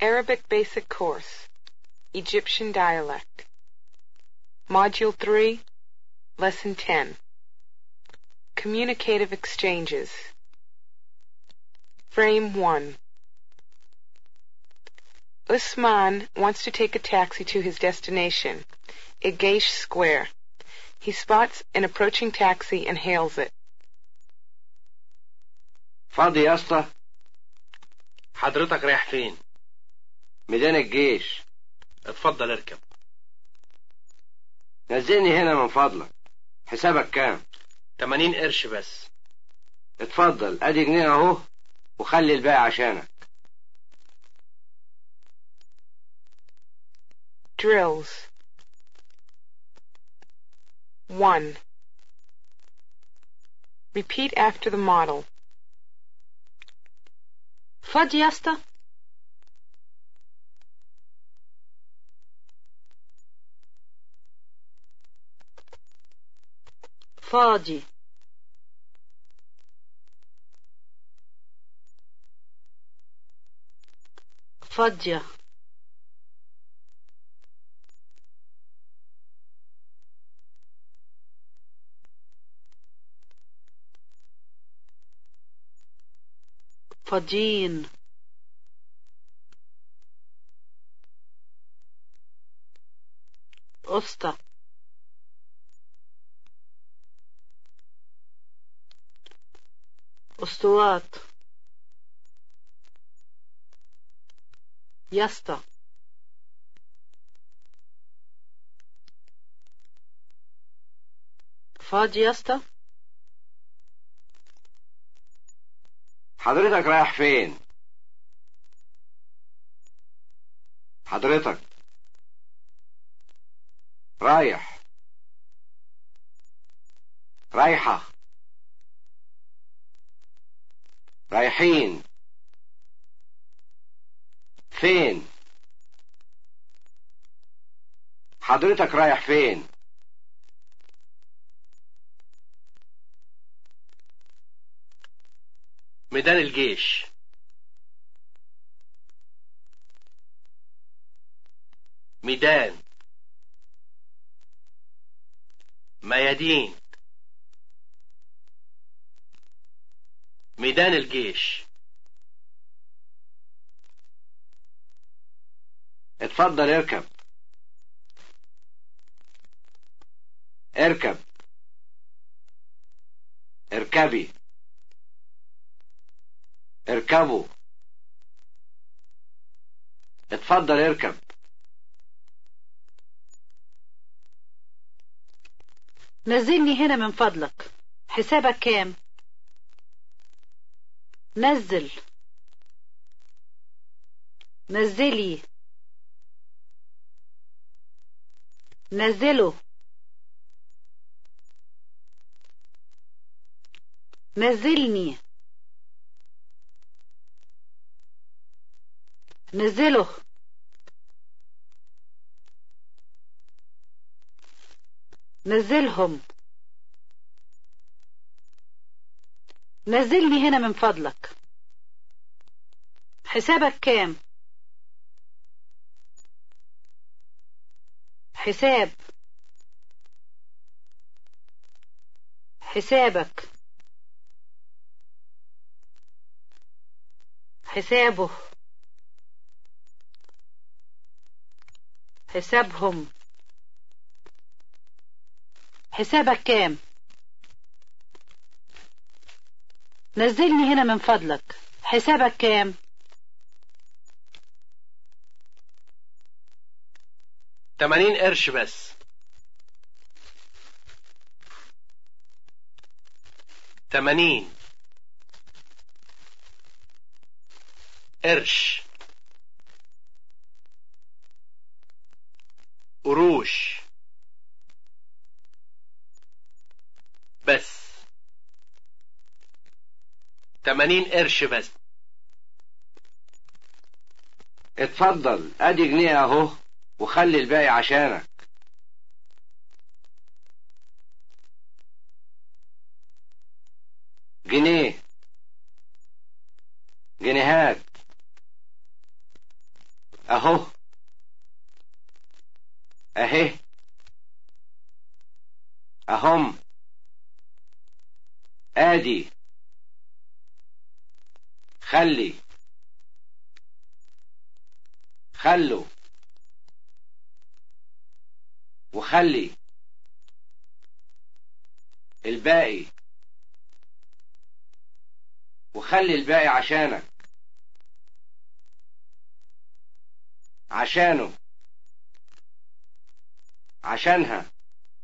Arabic Basic Course, Egyptian Dialect. Module 3, Lesson 10. Communicative Exchanges. Frame 1. Usman wants to take a taxi to his destination, Igaish Square. He spots an approaching taxi and hails it. فاضي يا اسطى حضرتك رايح فين ميدان الجيش اتفضل اركب نزلني هنا من فضلك حسابك كام 80 قرش بس اتفضل ادي جنيه اهو وخلي الباقي عشانك Drills. 1. Repeat after the model. فاضي يا اسطى فاضي فاضية فاضيين أسطى أسطوات يسطى فاضي يا اسطى حضرتك رايح فين حضرتك رايح رايحة رايحين فين حضرتك رايح فين ميدان الجيش ميدان ميادين ميدان الجيش اتفضل اركب اركب اركبي اركبوا اتفضل اركب نزلني هنا من فضلك حسابك كام نزل نزلي نزله نزلني نزله نزلهم نزلني هنا من فضلك حسابك كام حساب حسابك حسابه حسابهم حسابك كام نزلني هنا من فضلك حسابك كام تمانين قرش بس تمانين قرش قروش بس تمانين قرش بس اتفضل ادي جنيه اهو وخلي الباقي عشانك جنيه جنيهات اهو اهي اهم ادي خلي خلوا وخلي الباقي وخلي الباقي عشانك عشانه عشانها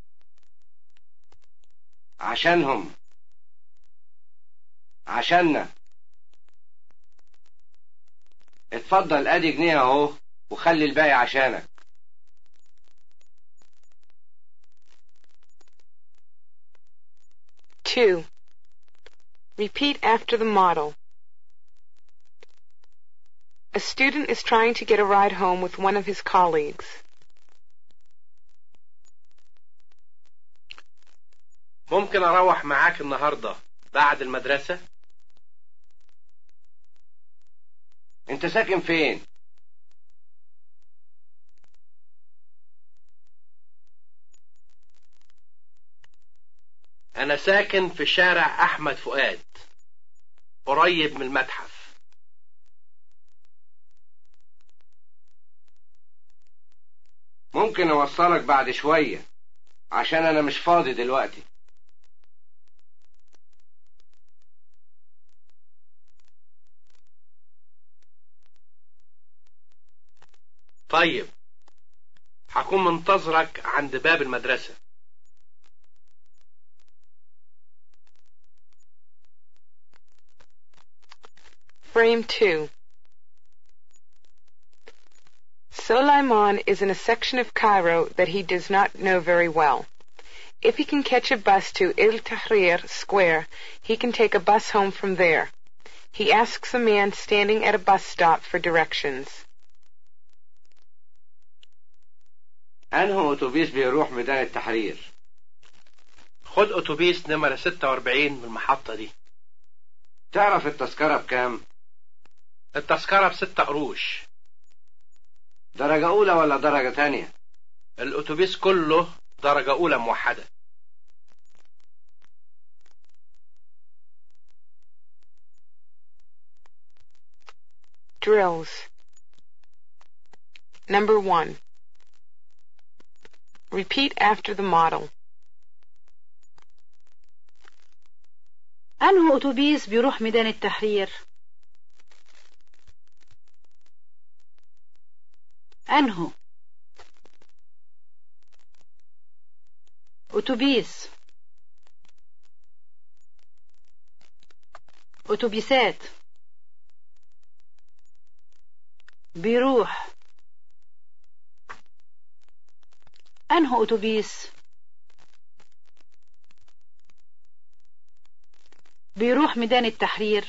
عشانهم عشاننا اتفضل ادي جنيه اهو وخلي الباقي عشانك Two. Repeat after the model. A student is trying to get a ride home with one of his colleagues. ممكن اروح معاك النهاردة بعد المدرسة انت ساكن فين انا ساكن في شارع احمد فؤاد قريب من المتحف ممكن اوصلك بعد شوية عشان انا مش فاضي دلوقتي طيب هكون منتظرك عند باب المدرسة Frame 2. Soleiman is in a section of Cairo that he does not know very well. If he can catch a bus to Il Tahrir Square, he can take a bus home from there. He asks a man standing at a bus stop for directions. انه اتوبيس بيروح ميدان التحرير خد اتوبيس نمرة 46 من المحطة دي تعرف التذكرة بكام التذكرة بستة قروش درجة اولى ولا درجة تانية الاتوبيس كله درجة اولى موحدة Drills. Number 1. Repeat after the model. أنه أتوبيس بيروح ميدان التحرير أنه أتوبيس أتوبيسات بيروح أنه أتوبيس بيروح ميدان التحرير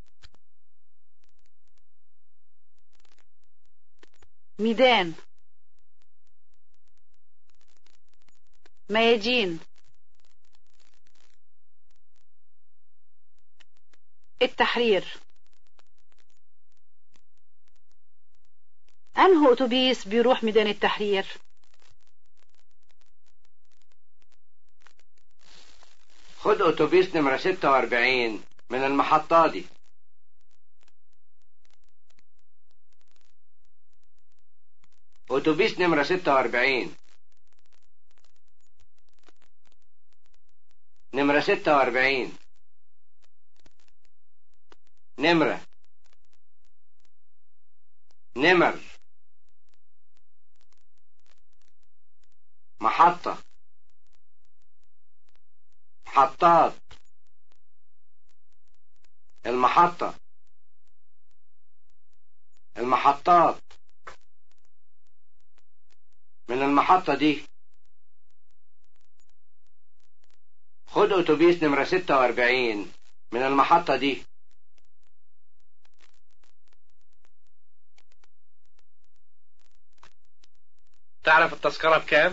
ميدان ميادين التحرير أنه أتوبيس بيروح ميدان التحرير خد اتوبيس نمرة 46 من المحطة دي اتوبيس نمرة 46 نمرة 46 نمرة نمر محطة محطات المحطة المحطات من المحطة دي خد أتوبيس نمرة 46 من المحطة دي تعرف التذكرة بكام؟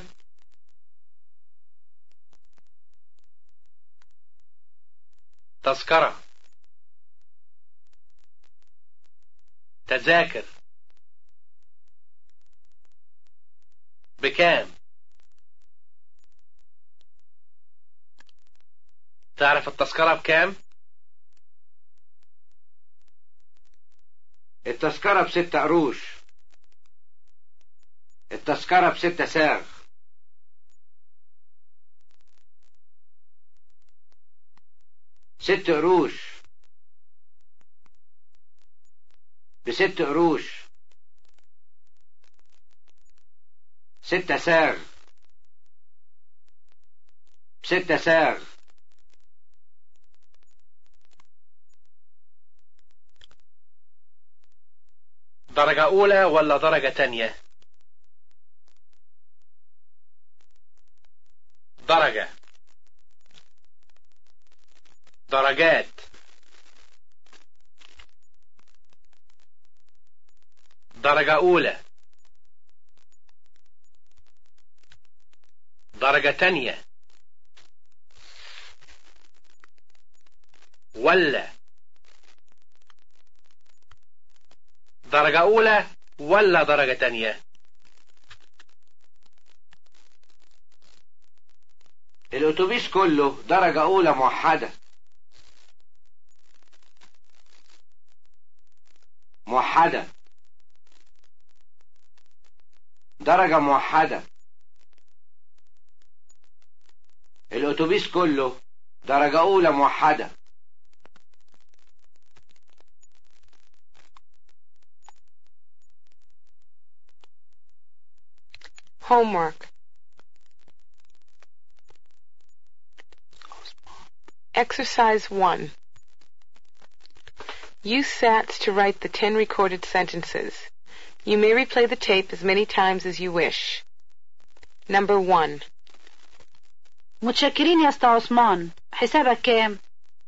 تذكرة تذاكر بكام تعرف التذكرة بكام التذكرة بستة قروش التذكرة بستة ساغ ست قروش بست قروش ستة ساغ بستة ساغ درجة أولى ولا درجة تانية درجة درجات درجة أولى درجة تانية ولا درجة أولى ولا درجة تانية الأتوبيس كله درجة أولى موحدة موحدة درجة موحدة الأتوبيس كله درجة أولى موحدة Homework. Exercise 1. Use SATs to write the 10 recorded sentences. You may replay the tape as many times as you wish. Number 1. متشكرين يا اسطى عثمان حسابك كام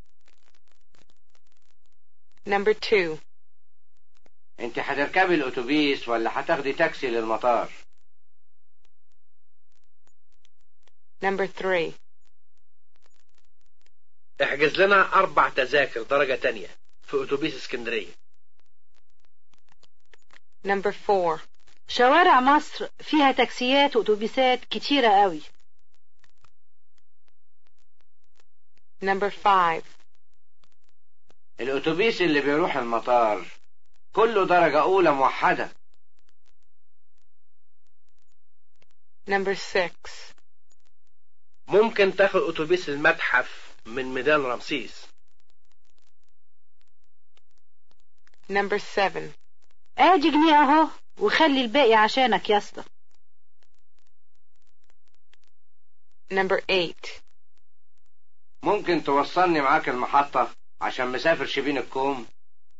Number 2. انت هتركبي الأتوبيس ولا هتاخدي تاكسي للمطار Number 3. احجز لنا أربع تذاكر درجة تانية في أتوبيس اسكندرية Number 4. شوارع مصر فيها تاكسيات واتوبيسات كتيرة قوي Number 5. الأتوبيس اللي بيروح المطار كله درجة أولى موحدة Number 6. ممكن تاخد أتوبيس المتحف من ميدان رمسيس Number 7. ادي جنيه اهو وخلي الباقي عشانك يا اسطى Number 8. ممكن توصلني معاك المحطة عشان مسافر شبين الكوم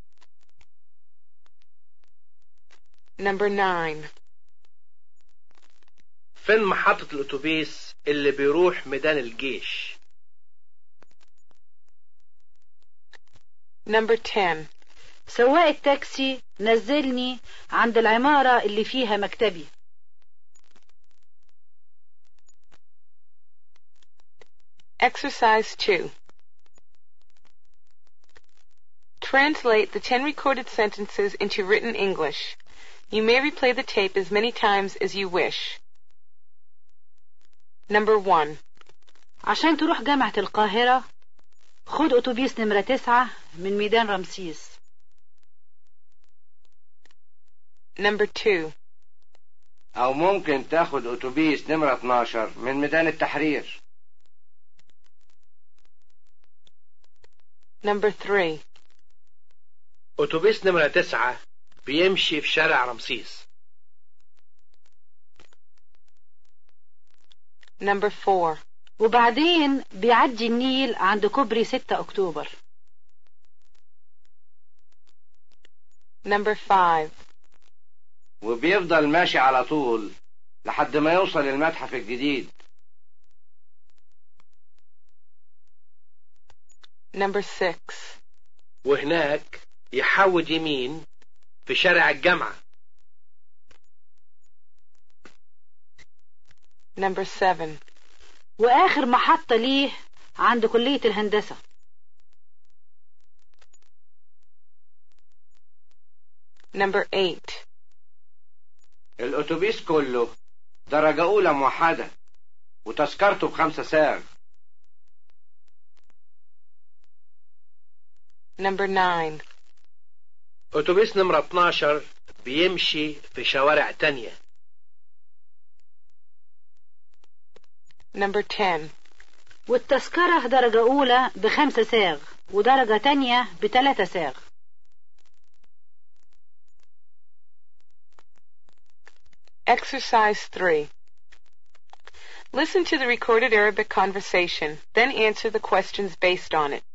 Number 9. فين محطة الأتوبيس اللي بيروح ميدان الجيش Number 10. سواق التاكسي نزلني عند العمارة اللي فيها مكتبي Exercise 2. Translate the 10 recorded sentences into written English. You may replay the tape as many times as you wish. Number 1. عشان تروح جامعة القاهرة خد أتوبيس نمرة تسعة من ميدان رمسيس Number 2. أو ممكن تاخد أتوبيس نمرة 12 من ميدان التحرير Number 3. أتوبيس نمرة تسعة بيمشي في شارع رمسيس Number 4. وبعدين بيعدي النيل عند كوبري 6 أكتوبر Number 5. وبيفضل ماشي على طول لحد ما يوصل المتحف الجديد Number 6. وهناك يحود يمين في شارع الجامعة Number 7. وآخر محطة ليه عند كلية الهندسة Number 8. الأتوبيس كله درجة أولى موحدة وتذكرته بخمسة ساغ Number 9. أتوبيس نمرة 12 بيمشي في شوارع تانية Number 10. والتذكرة درجة أولى بخمسة ساغ ودرجة تانية بتلاتة ساغ Exercise 3. Listen to the recorded Arabic conversation, then answer the questions based on it.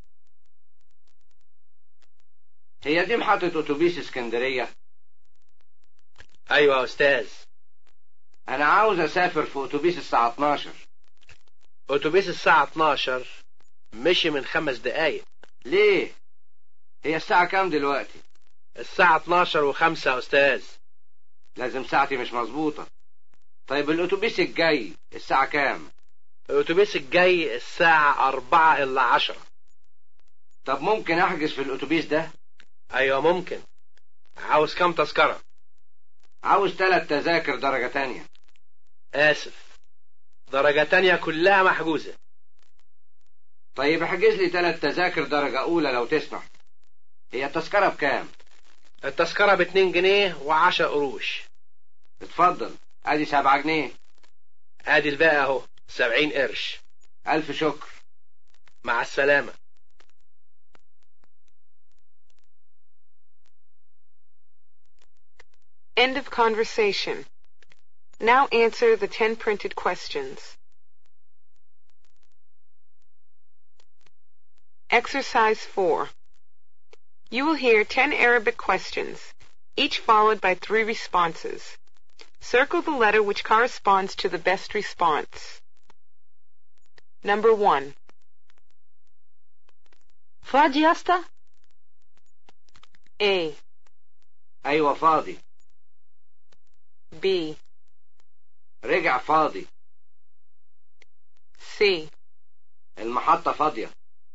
هي دي محطة أتوبيس اسكندرية أيوة يا أستاذ أنا عاوز أسافر في أتوبيس الساعة 12 أتوبيس الساعة 12 مشي من خمس دقايق ليه؟ هي الساعة كام دلوقتي؟ الساعة 12 وخمسة يا أستاذ لازم ساعتي مش مظبوطة طيب الأتوبيس الجاي الساعة كام؟ الأتوبيس الجاي الساعة أربعة إلا عشرة طب ممكن أحجز في الأتوبيس ده؟ أيوة ممكن عاوز كام تذكرة عاوز تلات تذاكر درجة تانية آسف درجة تانية كلها محجوزة طيب احجز لي تلات تذاكر درجة أولى لو تسمح هي التذكرة بكام؟ التذكرة باتنين جنيه وعشر قروش اتفضل ادي سبعة جنيه ادي الباقي اهو سبعين قرش ألف شكر مع السلامة End of conversation. Now answer the 10 printed questions. Exercise 4. You will hear 10 Arabic questions, each followed by three responses. Circle the letter which corresponds to the best response. Number 1. فاضي يا اسطى A. أيوة فاضي B. رجع فاضي C. المحطة فاضية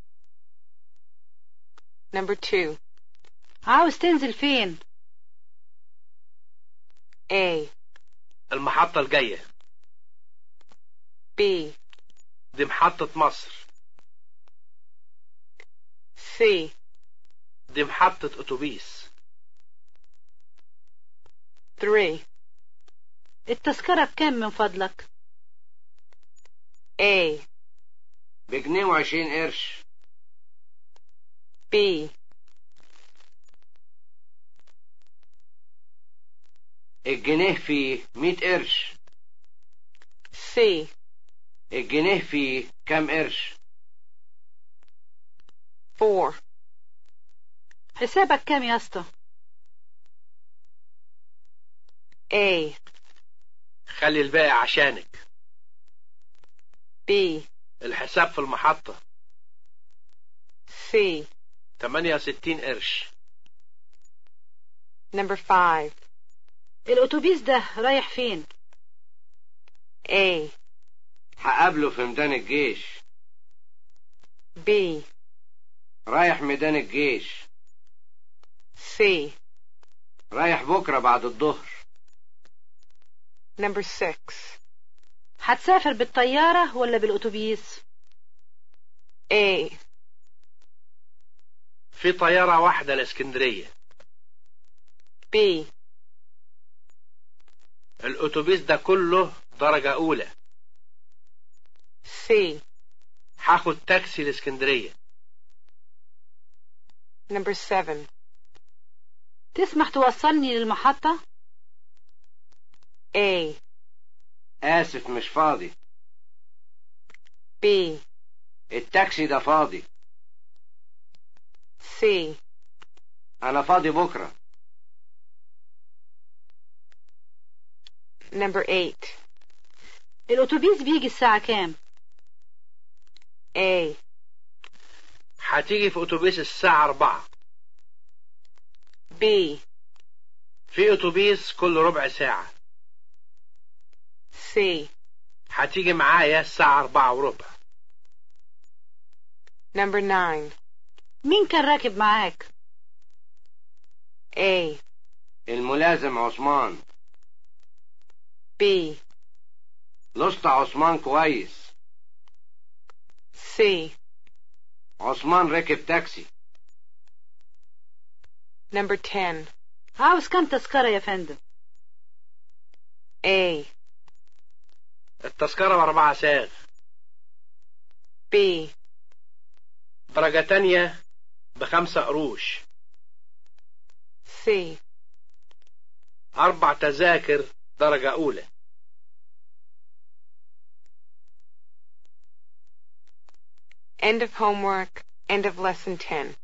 Number 2. عاوز تنزل فين A. المحطة الجاية B. دي محطة مصر C. دي محطة أتوبيس 3. التذكرة بكام من فضلك A. بجنيه وعشرين قرش B. الجنيه فيه مية قرش C. الجنيه فيه كام قرش 4. حسابك كام يا اسطى A. خلي الباقي عشانك B. الحساب في المحطة C. 68 قرش Number 5. الأتوبيس ده رايح فين A. هقابله في ميدان الجيش B. رايح ميدان الجيش C. رايح بكرة بعد الظهر Number 6. هتسافر بالطيارة ولا بالأتوبيس A. في طيارة واحدة لاسكندرية B. الأتوبيس ده كله درجة أولى C. هاخد تاكسي لاسكندرية Number 7. تسمح توصلني للمحطة A. آسف مش فاضي B. التاكسي ده فاضي C. أنا فاضي بكرة Number 8. الأتوبيس بيجي الساعة كام A. هتيجي في أتوبيس الساعة أربعة B. في أتوبيس كل ربع ساعة C. هتيجي معايا الساعة أربعة وربع Number 9. مين كان راكب معاك A. الملازم عثمان B. الأسطى عثمان كويس C. عثمان ركب تاكسي Number 10. عاوز كام تذكرة يا فندم A. التذكرة بأربعة ساغ B. درجة تانية بخمسة قروش C. أربع تذاكر درجة أولى End of homework. End of lesson 10.